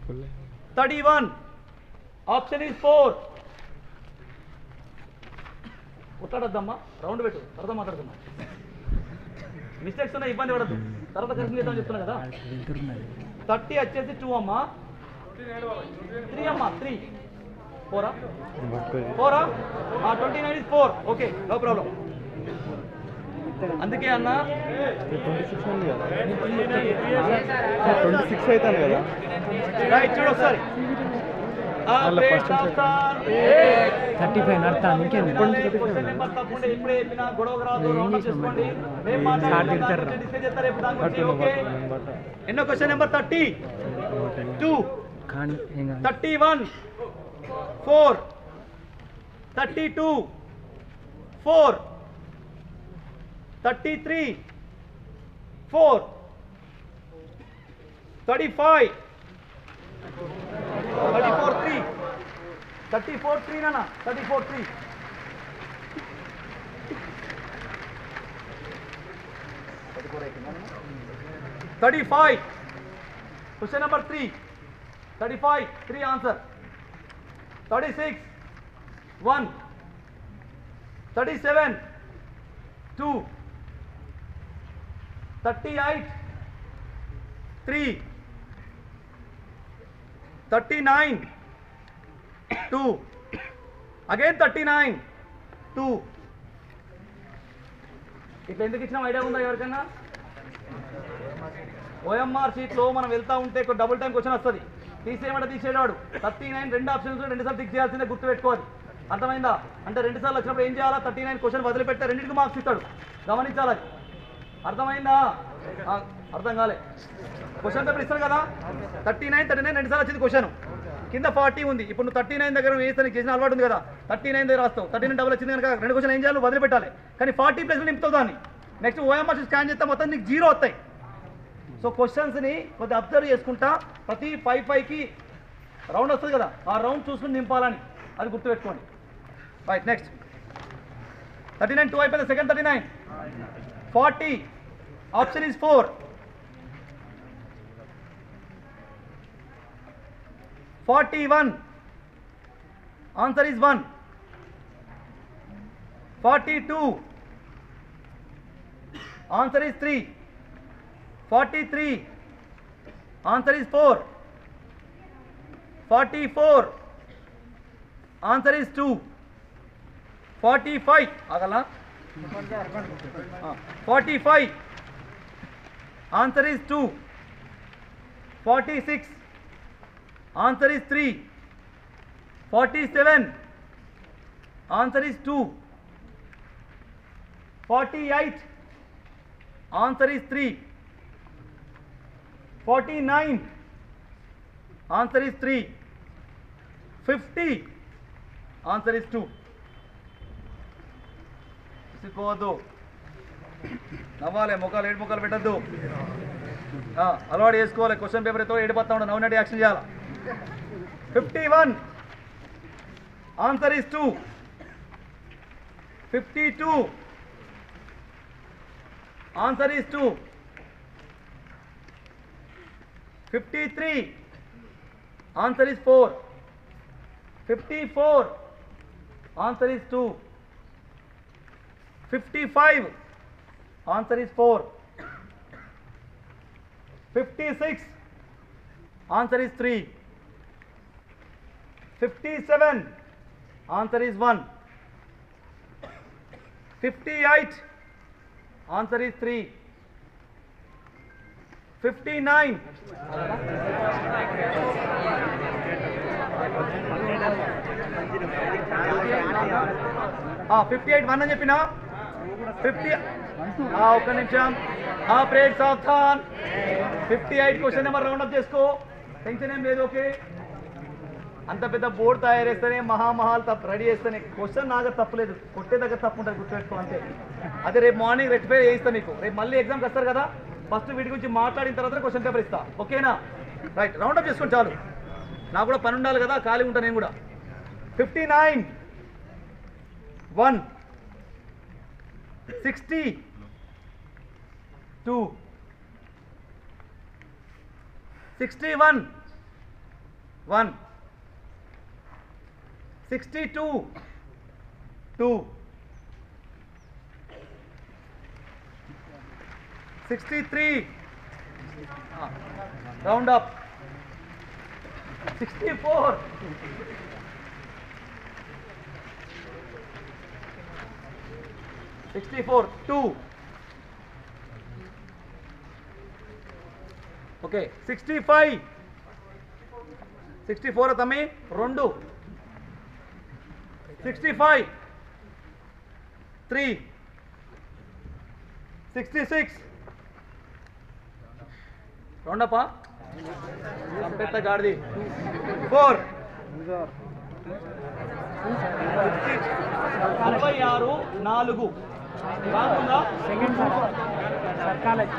Thirty one option is four కొట్లాడద్దమ్మా round పెట్టు తర్వాత మాట్లాడుతున్నా మిస్టేక్స్ ఉన్నాయి ఇబ్బంది పడద్దు తర్వాత కరెక్షన్ చేద్దాం చెప్తున్నా కదా థర్టీ వచ్చేసి టూ అమ్మా త్రీ అమ్మా త్రీ ఫోరా ఫోరా twenty nine is four okay no problem అందుకే అన్న ట్వంటీ సిక్స్ ఉంది కదా ట్వంటీ సిక్స్ అవుతాను కదా రైట్ చూడు ఒకసారి ఆ అలా ప్లేట్ first and సాఫ్తాన్. థర్టీ ఫైవ్ నడతాను ఇంకేంది క్వశ్చన్ నెంబర్ తప్పకుండా ఎప్పుడే చెప్పినా గొడవ రాదు ఏం రౌండ్ అప్ చేసినాం చేసుకోండి మరి? రేపు సార్ మాట్లాడుకుందాం, తిడతారు దాని గురించి discuss చేస్తారు, రేపు దాని గురించి, బట్ ఓకే బట్ ఎన్నో క్వశ్చన్ నెంబర్ థర్టీ టూ కానీ ఏం కాదు thirty one four thirty two four thirty three four thirty five thirty four three thirty four three నాన్న thirty four three thirty five question number three thirty five three answer thirty six one thirty seven two thirty eight three thirty nine two again thirty nine two ఇట్లా ఎందుకు ఇచ్చిన idea ఉందా ఎవరికన్నా OMR షీట్లో మనం వెళ్తా ఉంటే ఒక డబుల్ టైం క్వశ్చన్ వస్తుంది తీసేయమంటే తీసేవాడు థర్టీ నైన్ రెండు ఆప్షన్స్ రెండు సార్లు టిక్ చేయాల్సిందే గుర్తు పెట్టుకోవాలి అర్థమైందా అంటే రెండు సార్లు వచ్చినప్పుడు ఏం చేయాలా థర్టీ నైన్ క్వశ్చన్ వదిలిపెడితే రెండింటికి మార్క్స్ ఇస్తాడు గమనించాలి అది. అర్థమైందా ఆ, అర్థం కాలే క్వశ్చన్ పేపర్ ఇస్తారు కదా థర్టీ నైన్ థర్టీ నైన్ రెండు సార్లు వచ్చింది క్వశ్చన్ కింద ఫార్టీ ఉంది ఇప్పుడు నువ్వు థర్టీ నైన్ దగ్గర వేస్తానికి చేసిన అలవాటు ఉంది కదా థర్టీ నైన్ దగ్గర రాస్తావు థర్టీ నైన్ డబుల్ వచ్చింది కనుక రెండు క్వశ్చన్ ఏం చేయాలి నువ్వు వదిలిపెట్టాలి కానీ ఫార్టీ ప్లస్ నింపుతావు దాన్ని నెక్స్ట్ ఓఎంఆర్ స్కాన్ చేస్తే మొత్తం నీకు జీరో వస్తాయి సో క్వశ్చన్స్ని కొద్దిగా అబ్జర్వ్ చేసుకుంటా ప్రతి ఫైవ్ ఫైవ్కి రౌండ్ వస్తుంది కదా ఆ రౌండ్ చూసుకుని నింపాలని అది గుర్తుపెట్టుకోండి right next thirty nine two అయిపోయింది second thirty nine forty option is four forty one answer is one forty two answer is three 43 answer is 4 44 answer is 2 45 agala Ah, 45 answer is 2 46 answer is 3 47 answer is 2 48 answer is 3 49 answer is 3 50 answer is 2 ఇసుకోవద్దు నవ్వాలి ముఖాలు ఏడు ముఖాలు పెట్టద్దు అలవాటు చేసుకోవాలి question paper ఎత్తో ఏడిపోతా ఉండదు నవ్వునట్టు యాక్షన్ చేయాలి fifty one answer is two fifty two answer is two 53 answer is 4 54 answer is 2 55 answer is 4 56 answer is 3 57 answer is 1 58 answer is 3 59 fifty eight one అని చెప్పిన ఫిఫ్టీ ఒక్క నిమిషం ఆ ప్రేట్ సాఫ్తాన్ fifty eight question number round up చేసుకో tension ఏం లేదు ఓకే అంత పెద్ద బోర్డు తయారు చేస్తేనే మహామహాల్ తప్పు రెడీ చేస్తేనే క్వశ్చన్ నాకు తప్పలేదు కొట్టే దగ్గర తప్పు ఉంటుంది గుర్తుపెట్టుకో అంతే అదే రేపు మార్నింగ్ రెక్టిఫై చేయిస్తా మీకు రేపు మళ్ళీ ఎగ్జామ్కి వస్తారు కదా ఫస్ట్ వీటి గురించి మాట్లాడిన తర్వాత క్వశ్చన్ పేపర్ ఇస్తా ఓకేనా రైట్ రౌండ్ అప్ చేసుకోండి చాలు నాకు కూడా పని ఉండాలి కదా ఖాళీ ఉంటా నేను కూడా fifty nine one sixty two sixty one one sixty two two sixty three round up sixty four sixty four two okay sixty five sixty four తమ్మి రెండు sixty five three sixty six రెండప్ప కంపెత్త గాడిది ఫోర్ నలభై ఆరు నాలుగు కాకుండా second sir sir college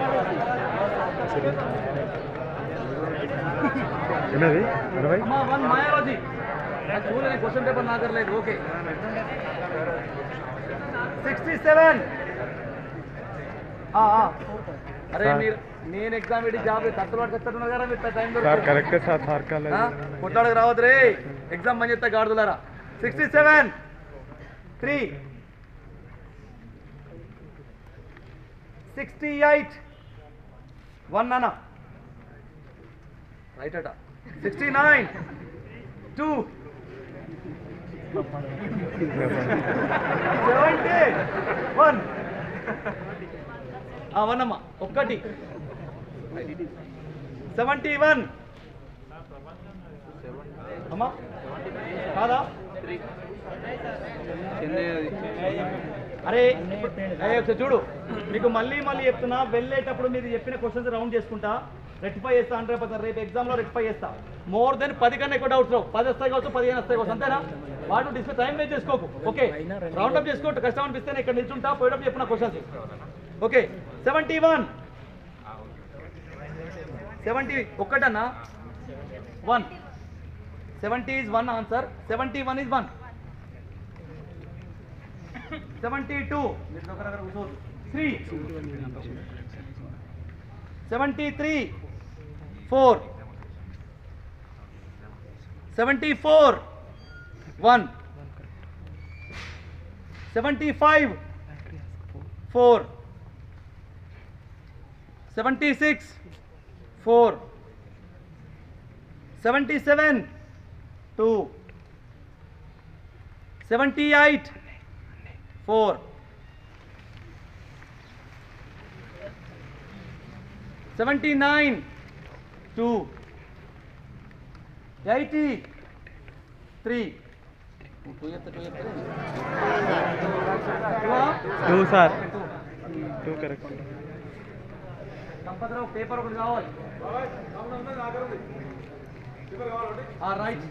ఎన్నది అరవై అమ్మా వన్ మాయావతి చూడని క్వశ్చన్ పేపర్ నాకర్లేదు ఓకే సిక్స్టీ సెవెన్ అరే సార్. మీరు నేను ఎగ్జామ్ పెట్టి జాబ్ తక్కువ పట్టుకొస్తున్నారు కదా మీరు టైం సార్ కరెక్టే సార్ సార్ కాలేదు కొట్లాడకు రావద్దు రే ఎగ్జామ్ పని చెప్తా గాడుదులారా sixty seven three sixty eight one అన్న రైట్ అట sixty nine two seventy one one అమ్మా ఒక్కటి సెవెంటీ వన్ అమ్మా కాదా అరే అయ్యే ఒకసారి చూడు మీకు మళ్ళీ మళ్ళీ చెప్తున్నా వెళ్ళేటప్పుడు మీరు చెప్పిన క్వశ్చన్స్ రౌండ్ చేసుకుంటా రెక్టిఫై చేస్తా అంటే రేపు రేపు ఎగ్జామ్లో రెక్టిఫై చేస్తా మోర్ దెన్ పది కన్నా ఎక్కువ డౌట్స్ రావు పది వస్తాయి కావచ్చు పదిహేను వస్తాయి కావచ్చు అంతేనా వాటి డిస్ప్లే టైం వేస్ట్ చేసుకోకు ఓకే రౌండ్ అప్ చేసుకో కష్టం అనిపిస్తే ఇక్కడ నిల్చుంటా పోయేటప్పుడు చెప్పిన questions okay seventy one seventy ఒక్కటన్నా one seventy is one answer seventy one is one seventy two three seventy three four seventy four one seventy five four seventy six four seventy seven two seventy eight four seventy nine two eighty three two చెప్తా two చెప్తా two sir two correct Sampadarao paper ఒకటి కావాలి right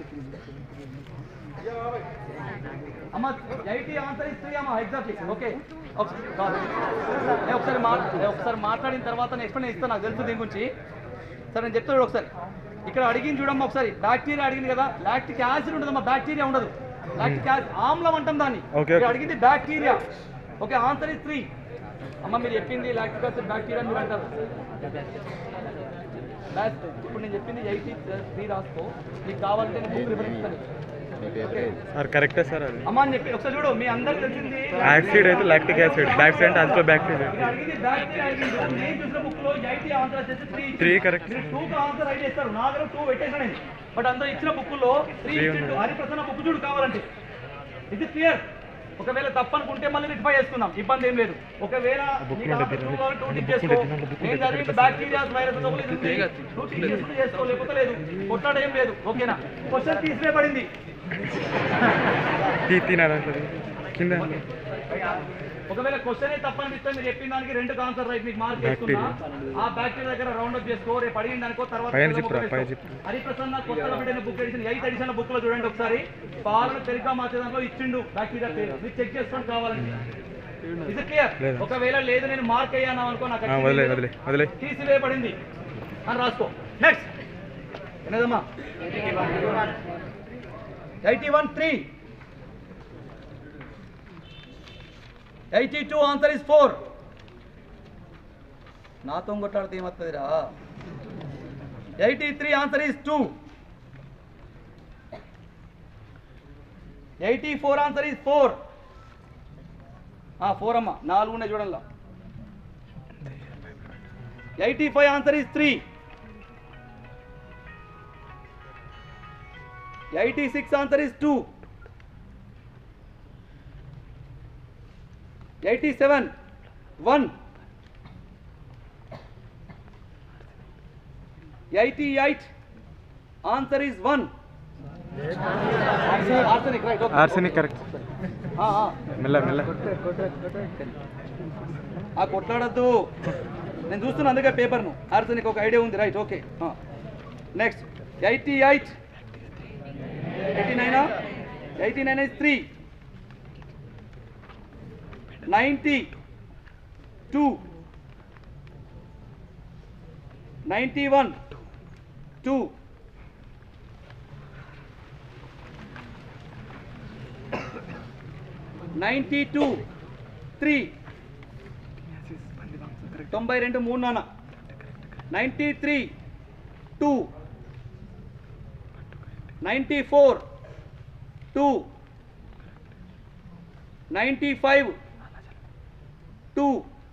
అమ్మ eighty answer ఇస్తుంది అమ్మ exactly okay ఒకసారి మా- ఏ ఒకసారి మాట్లాడిన తర్వాత నేను ఎక్స్ప్లెయిన్ ఇస్తాను నాకు తెలుసు దీని గురించి సరే నేను చెప్తాను ఒకసారి ఇక్కడ అడిగింది చూడమ్మా ఒకసారి బ్యాక్టీరియా అడిగింది కదా లాక్టిక్ యాసిడ్ ఉండదమ్మా బ్యాక్టీరియా ఉండదు లాక్టిక్ యాసిడ్ ఆమ్లం అంటాం దాన్ని Okay, ఇక్కడ okay. అడిగింది bacteria okay answer is three అమ్మ మీరు చెప్పింది లాక్టిక్ యాసిడ్ బ్యాక్టీరియా మీరు అంటారు బ్యాస్ ఇప్పుడు నేను చెప్పింది ఎయిటీ త్రీ రాసుకో నీకు కావాలంటే నేను బుక్ రిఫరెన్స్ ఇస్తాను ఓకే సార్ కరెక్టే సార్ అది అమ్మ అని చెప్పి ఒకసారి చూడు మీ అందరికి తెలిసింది యాసిడ్ అయితే లాక్టిక్ యాసిడ్ బ్యాక్ సైడ్ అందులో బ్యాక్టీరియా ఇక్కడ అడిగింది బ్యాక్టీరియా అడిగింది నేను చూసిన బుక్ లో ఎయిటీ ఆన్సర్ వచ్చేసి త్రీ Three correct. మీరు టూ ఆన్సర్ రైట్ చేస్తారు నా దగ్గర టూ పెట్టేసాను నేను బట్ అందరూ ఇచ్చిన బుక్ లో త్రీ Three ఇచ్చిండు ఉన్నాయి. హరిప్రసన్న బుక్ చూడు కావాలంటే ఇది క్లియర్ ఒకవేళ తప్పనుకుంటే మళ్ళీ రిఫై చేసుకుందాం ఇబ్బంది ఏం లేదు ఒకవేళ book నీకు ఉంటే ఆన్సర్ తినండి. టూ కావాలి, టూ ఆ టిక్ book చేసుకో ఉంటే తినండి, book నేను ఉంటే చదివింది తినండి. బ్యాక్టీరియా వైరస్ ఉంది టూ టిక్ చేసుకుంటే చేసుకో లేకపోతే లేదు కొట్లాడ ఏం లేదు ఓకేనా క్వశ్చన్ తీసివేయబడింది తీ తినాలంటే కింద ఒకవేళ క్వశ్చన్ తప్పనిపిస్తే మీరు చెప్పిన దానికి రెండు ఆన్సర్ రైట్ మీకు మార్క్ చేసుకున్నా ఆ బ్యాక్టీరియా దగ్గర రౌండ్ అప్ చేసుకో రేపు అడిగిన దానికో తర్వాత పైన ఏదో చెప్పురా, ఒక పైన చేసుకో. చెప్పు. హరిప్రసన్న కొత్తగా పెట్టిన book edition eighth edition book లో చూడండి ఒకసారి పాలను పెరిగా మార్చే దాంట్లో ఇచ్చిండు బ్యాక్టీరియా పేరు మీరు చెక్ చేసుకోండి కావాలండి ఇది క్లియర్ లేదు. ఒకవేళ లేదు నేను మార్క్ అయ్యాను అనుకో నాకు ఆ, వచ్చింది వదిలే లేదు. వదిలే వదిలే తీసివేయబడింది అని రాసుకో నెక్స్ట్ ఎన్నదమ్మా eighty one three eighty two answer is four నాతో కొట్లాడితే ఏమవుతుందిరా eighty three answer is two eighty four answer is four four అమ్మ నాలుగు ఉన్నాయి చూడండి eighty five answer is three eighty six answer is two eighty seven one eighty eight answer is one arsenic right okay arsenic correct మెల్ల మెల్ల ఆ కొట్లాడద్దు నేను చూస్తున్నా అందుకే పేపర్ను ఆర్సనిక్ ఒక ఐడియా ఉంది right okay next eighty eight eighty నైనా eighty nine is three ninety two ninety one two ninety two three తొంభై రెండు మూడు నాన్న ninety three two ninety four two ninety five two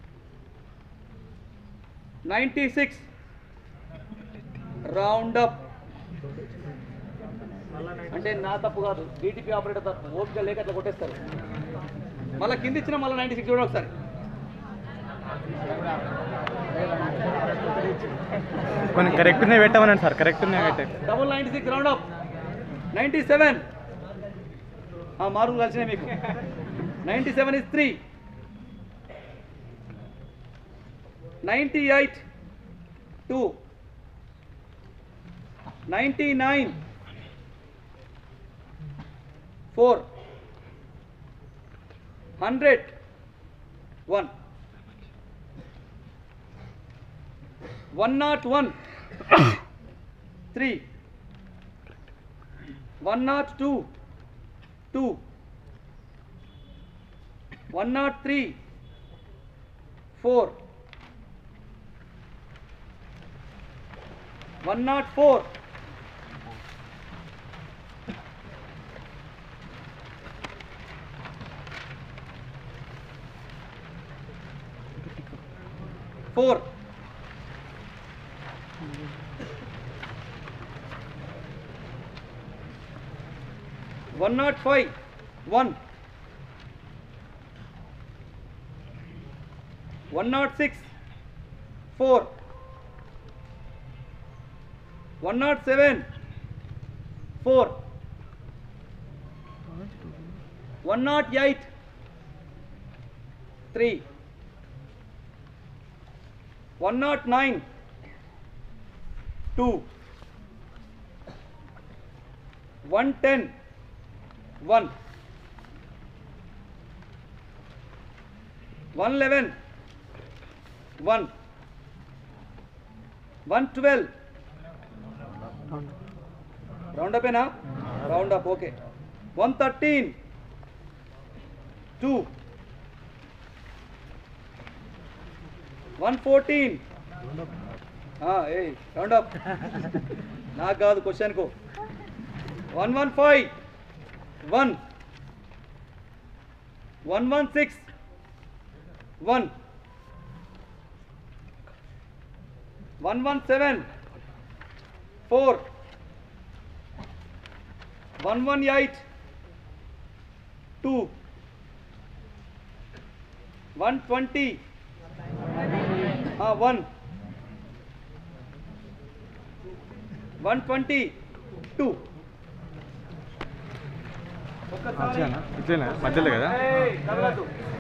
ninety six round up అంటే నా తప్పు కాదు DTP operator తప్పు ఓపిక లేక అట్లా కొట్టేస్తారు మళ్ళీ కింద ఇచ్చిన మళ్ళీ నైంటీ సిక్స్ చూడండి ఒకసారి కొన్ని కరెక్ట్ ఉన్నాయి పెట్టమనండి సార్ కరెక్ట్ ఉన్నాయి పెట్టే double ninety six round up ninety seven మార్కులు కలిసినాయి మీకు ninety seven is three ninety eight two ninety nine four hundred one one nought one three one nought two two one nought three four one nought four four one nought five one one nought six four one nought seven four one nought eight three one nought nine two one ten one one eleven one one twelve round అపేనా round up okay one thirteen two one fourteen a round up నాకు కాదు క్వశ్చన్కు one one five one one one six one one one seven four one one eight two one twenty one one twenty two ఇట్లేనా మధ్యలో కదా ఏయ్, కదలొద్దు.